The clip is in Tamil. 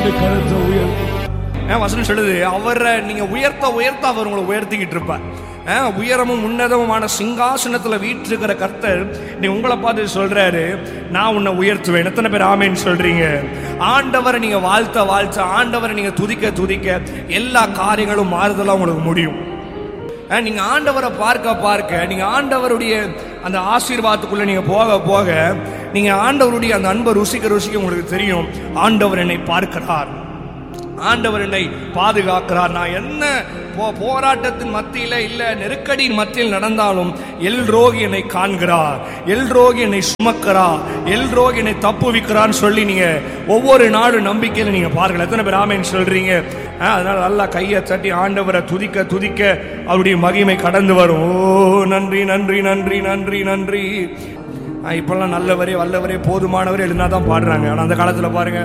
ரெண்டு கருத்தை உயர்த்தி ஆ, வசனம் சொல்லுது அவரை நீங்க உயர்த்த உயர்த்த அவர் உங்களை உயர்த்திக்கிட்டு இருப்பார் ஆ, உயரமும் உன்னதமுமான சிங்காசனத்துல வீற்றிருக்கிற கர்த்தர் நீ உங்களை பார்த்து சொல்றாரு நான் உன்னை உயர்த்துவேன் எத்தனை பேர் ஆமேன்னு சொல்றீங்க ஆண்டவரை நீங்க வாழ்த்த வாழ்த்த ஆண்டவரை நீங்க துதிக்க துதிக்க எல்லா காரியங்களும் மாறுதலா உங்களுக்கு முடியும் ஆ, நீங்க ஆண்டவரை பார்க்க பார்க்க நீங்க ஆண்டவருடைய அந்த ஆசீர்வாதத்துக்குள்ள நீங்க போக போக நீங்க ஆண்டவருடைய அந்த அன்பை ருசிக்க ருசிக்க உங்களுக்கு தெரியும் ஆண்டவர் என்னை பார்க்கிறார் ஆண்டவர் என்னை பாதுகாக்கிறார் நான் என்ன போ போராட்டத்தின் மத்தியில இல்ல நெருக்கடியின் மத்தியில் நடந்தாலும் எல் ரோகி என்னை காண்கிறார் எல் ரோகி என்னை சுமக்கிறார் எல் ரோகி என்னை தப்புவிக்கிறான்னு சொல்லி நீங்க ஒவ்வொரு நாடும் நம்பிக்கையில நீங்க பாருங்கள் எத்தனை பேர் ஆமைன்னு சொல்றீங்க ஆ, அதனால நல்லா கையை தட்டி ஆண்டவரை துதிக்க துதிக்க அவருடைய மகிமை கடந்து வரும் ஓ நன்றி நன்றி நன்றி நன்றி நன்றி ஆ, இப்பெல்லாம் நல்லவரே வல்லவரே போதுமானவரே எழுதினா தான் பாடுறாங்க ஆனா அந்த காலத்துல பாருங்க